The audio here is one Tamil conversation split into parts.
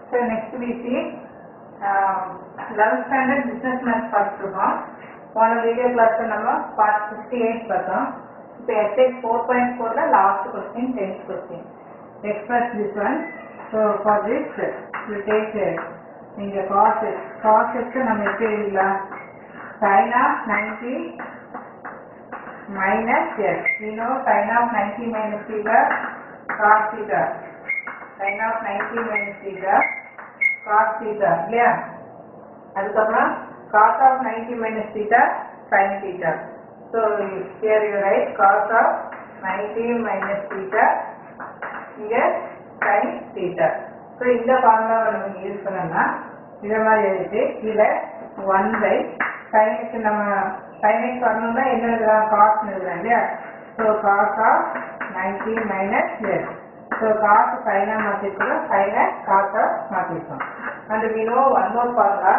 So next we see um, 11th standard business math பார்த்துருக்கோம் போன வீடியோ கிளாஸ்ல நம்ம பார்ட் சிக்ஸ்டி எயிட் பார்த்தோம் இப்போ எஸ்ஏக் ஃபோர் பாயிண்ட் ஃபோர்ல last question tenth question express this one so for this you take இங்கே காஸ் காஸ் எக்ஸ் நம்ம எப்படி எழுதலாம் sine of ninety minus yes. We know sin of 90 minus theta cos theta. Sin of 90 minus theta cos theta. இல்லையா அதுக்கப்புறம் cos of 90 minus theta sin theta. So here you write cos of 90 minus theta இங்க sin theta. So இந்த ஃபார்முலாவை நம்ம யூஸ் பண்ணோம்னா இதை மாதிரி எழுதிட்டு கீழே ஒன் பை சைனுக்கு நம்ம சைனுக்கு வரணும்னா என்ன எழுதலாம் காஸ் எழுதலாம் இல்லையா so cos of ninety minus S so cos சைனா மாற்றிருக்கோம் சைனை காசா மாற்றிருக்கோம் and we know one more formula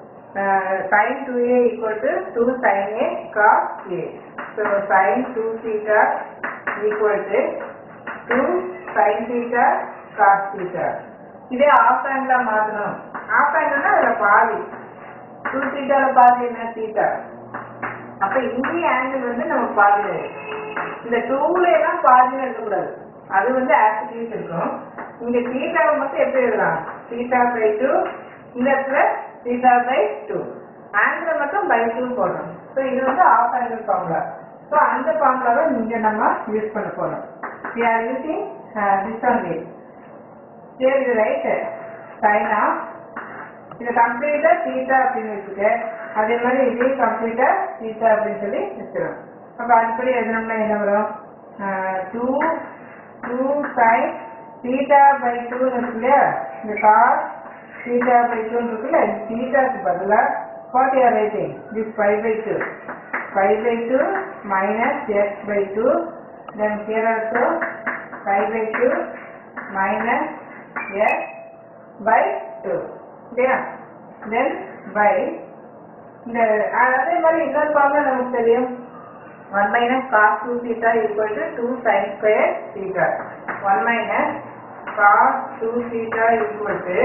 sin 2a equal to 2 sin a cos a. So sin 2 theta equal to 2 sin theta cos theta. இதே ஆஃப் ஆங்கிளா மாத்தணும் ஆஃப் ஆங்கிள்னா அதுல பாதி டூ தீட்டால பாதி என்ன தீட்டா அப்ப இந்திய ஆங்கிள் வந்து நமக்கு பாதி வரும். இந்த டூல எல்லாம் பாதி எழுதக்கூடாது அது வந்து ஆக்டிவிட்டி இருக்கும் இங்க தீட்டாவை மட்டும் எப்படி எழுதலாம் தீட்டா பை டூ இந்த இடத்துல தீட்டா பை டூ ஆங்கிள் மட்டும் பை டூ போடணும் ஸோ இது வந்து ஆஃப் ஆங்கிள் ஃபார்முலா ஸோ அந்த ஃபார்முலாவை இங்க நம்ம யூஸ் பண்ண போறோம் we are using uh, this only here you write sin of இது கம்ப்ளீட்டா தீட்டா அப்படின்னு வச்சுக்க அதே மாதிரி இதையும் கம்ப்ளீட்டா தீட்டா அப்படின்னு சொல்லி வச்சிடும் அப்ப அதுபடி எதுனோம்னா என்ன வரும் two two sine theta by two இருக்கு இல்லையா இந்த கார் தீட்டா பை டூ இருக்குல்ல தீட்டாக்கு பதிலா what you are writing this five by two five by two minus x by two then here also five by two minus x by two இல்லையா தென் பை இந்த அதே மாதிரி இன்னொரு ஃபார்முலா நமக்கு தெரியும் one minus cos two theta equal to two sine square theta one minus cos two theta equal to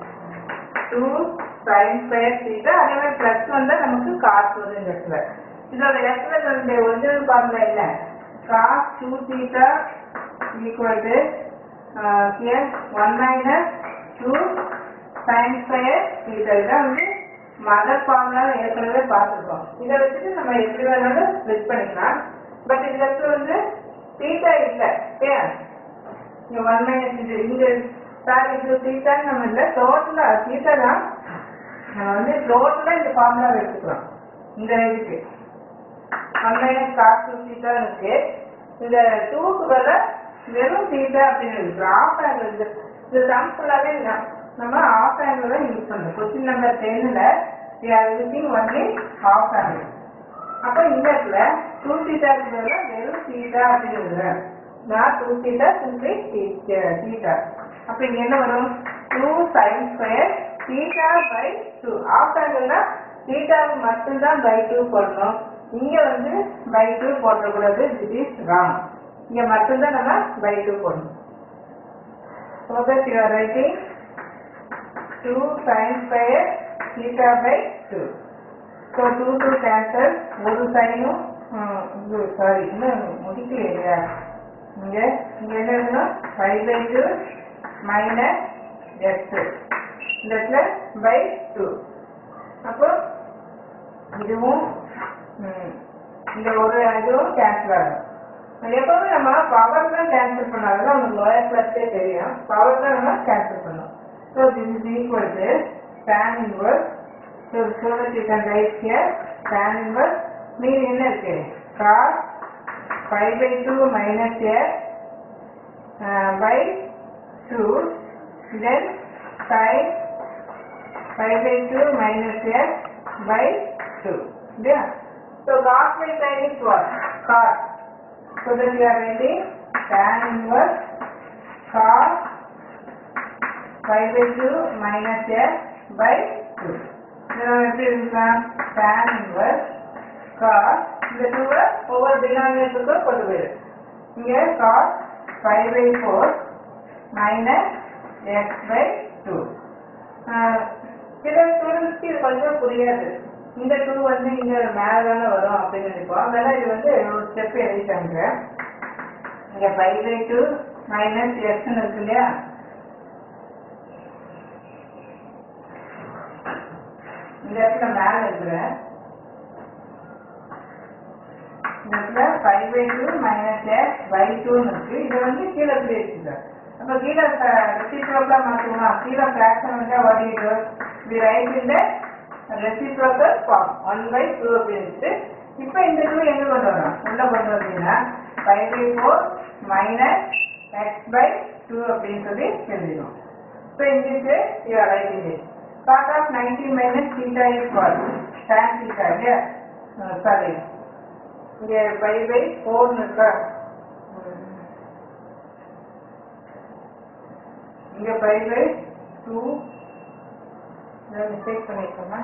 two sine square theta அதே மாதிரி பிளஸ் வந்தா நமக்கு காஸ் வரும் இந்த இடத்துல இதோட இடத்துல ஒரிஜினல் ஃபார்முலா என்ன cos two theta equal to here one minus two sine square theta இதான் வந்து மதர் ஃபார்முலா ஏற்கனவே பார்த்துருக்கோம் இதை வச்சுட்டு நம்ம எப்படி வேணாலும் ஸ்ப்ளிட் பண்ணிக்கலாம் பட் இந்த இடத்துல வந்து தீட்டா இல்லை ஏன் இங்க ஒன் மைனஸ் இது இங்க சாரி இது தீட்டான்னு நம்ம இல்லை டோட்டலா தீட்டா தான் நம்ம வந்து டோட்டலா இந்த ஃபார்முலா எடுத்துக்கிறோம் இந்த இதுக்கு one minus cos two theta இருக்கு இந்த டூக்கு பதிலா வெறும் தீட்டா அப்படின்னு இருக்கு ஆஃப் ஆங்கிள் இது இது சம் ஃபுல்லாவே நம்ம ஆஃப் ஆங்கிள் தான் யூஸ் பண்ணுறோம் கொஸ்டின் நம்பர் டென்னில் we are using only half angle அப்போ இந்த இடத்துல டூ தீட்டாக்கு பதிலாக வெறும் தீட்டா அப்படின்னு எழுதுறேன் நான் டூ தீட்டா சிம்பிளி தீட்டா அப்போ இங்கே என்ன வரும் two sine square theta by two half ஆங்கிள்னா தீட்டாவுக்கு மட்டும்தான் பை டூ போடணும் இங்க வந்து பை டூ போடக்கூடாது திஸ் இஸ் ராங் இங்க மட்டும்தான் நம்ம பை டூ போடணும் so that you are writing 2 sin square theta by 2 so 2 to cancel ஒரு சைனும் சாரி இன்னும் முடிக்கல இல்லையா இங்க இங்க என்ன எழுதணும் 5 by 2 minus x இந்த இடத்துல by 2 அப்போ இதுவும் ம், இந்த ஒரு இதுவும் கேன்சல் ஆகும் எப்பவுமே நம்ம பவர் தான் கேன்சல் பண்ணாதான் நமக்கு லோயர் கிளாஸே தெரியும் பவர் தான் நம்ம கேன்சல் பண்ணோம் so this is equal to tan inverse so so that you can write here tan inverse மீதி என்ன இருக்கு cos five by two minus x by two then sin five by two minus x by two இல்லையா so cos by sin is what? cos So that we are writing tan inverse cos 5 by 2 minus s by 2. Then எப்படி இருக்கலாம் tan inverse cos இந்த 2 ஒவ்வொரு denominatorக்கு கொண்டு போயிரு இங்க cos 5 by 4 minus x by 2. ஆஹ் சில ஸ்டூடெண்ட்ஸ்க்கு இது கொஞ்சம் புரியாது இந்த டூ வந்து இங்க மேல தானே வரும் அப்படின்னு நினைப்போம் அதனால இது வந்து ஒரு ஸ்டெப் எழுதிட்டாங்க இங்க ஃபைவ் பை டூ மைனஸ் எக்ஸ்ன்னு இருக்கு இல்லையா இந்த இடத்துல மேல இருக்கிறேன் இந்த இடத்துல five by two minus x by டூன்னு இருக்கு இது வந்து கீழே இப்படி இருக்குது அப்போ கீழே ரெசிப்ரோக்கலாக மாற்றுவோமா கீழே ஃப்ராக்ஷன் வந்து ஓடிட்டு இப்படி ரைட் இந்த reciprocal form one by two அப்படின்ட்டு இப்போ இந்த டூ எங்கே கொண்டு வரோம் உள்ள கொண்டு வந்தீங்கன்னா five by four minus x by two அப்படின்னு சொல்லி எழுதிடும் இப்போ இங்கிட்டு you are writing it part of 90 minus theta is what? tan theta, yeah? Uh, sorry. இங்க பை பை ஃபோர்னு இருக்கா ம். இங்க பை பை டூ மிஸ்டேக் பண்ணிருக்கோமா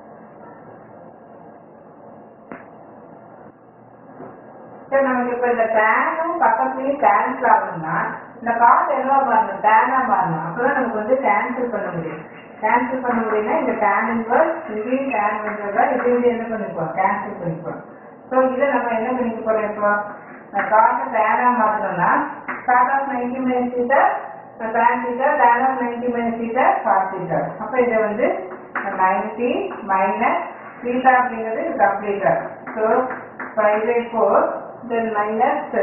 சரி நமக்கு இப்ப இந்த டேனும் பக்கத்துலயும் கேன்சல் ஆகணும்னா இந்த காசு என்னவா மாறணும் டேனா மாறணும் அப்பதான் நமக்கு வந்து கேன்சல் பண்ண முடியும் கேன்சல் பண்ண முடியும்னா இந்த டேன் இன்வர்ஸ் இங்கேயும் டேன் இன்வர்ஸ் இதையும் என்ன பண்ணிப்போம் கேன்சல் பண்ணிப்போம் ஸோ இதை நம்ம என்ன பண்ணிக்க போறோம் இப்போ காசை டேனா மாற்றணும்னா God of ninety minus seater tan seater tan of ninety minus seater cos seater அப்போ இதை வந்து நைன்டி மைனஸ் சீட்டா அப்படிங்கிறது கம்ப்ளீட்டர் so five by four then minus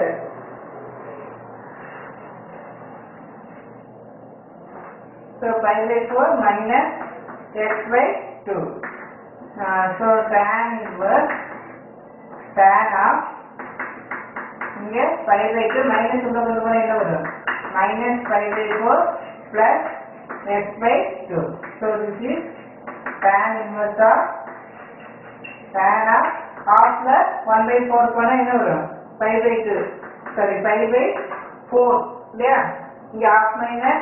So 5 by 4 minus x by 2. Uh, so tan inverse tan of இங்க 5 by 2 minus உள்ள கொண்டு போனா என்ன வரும் minus 5 by 4 plus x by 2. So this is tan inverse of tan of half plus 1 by 4 போனா என்ன வரும் 5 by 2 sorry 5 by 4 இல்லையா இங்க half minus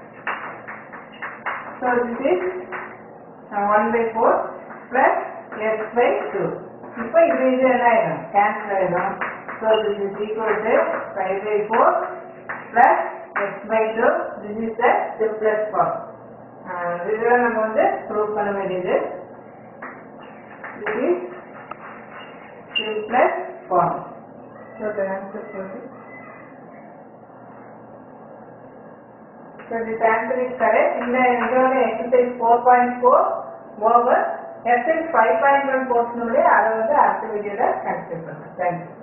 So this is uh, 1 by 4 plus x by 2. இப்போ இது இது என்ன ஆயிடும் கேன்சல் ஆயிடும் so this is equal to five by four plus x by two this is the simplest form இதெல்லாம் நம்ம வந்து ப்ரூவ் பண்ண வேண்டியது this is simplest form so the answer போட்டு So this answer is correct. இந்த இதோட exercise 4.4 over exercise 5.1 portion உடைய அதை வந்து அடுத்த வீடியோல கன்சிடர் பண்ணுறேன் தேங்க்யூ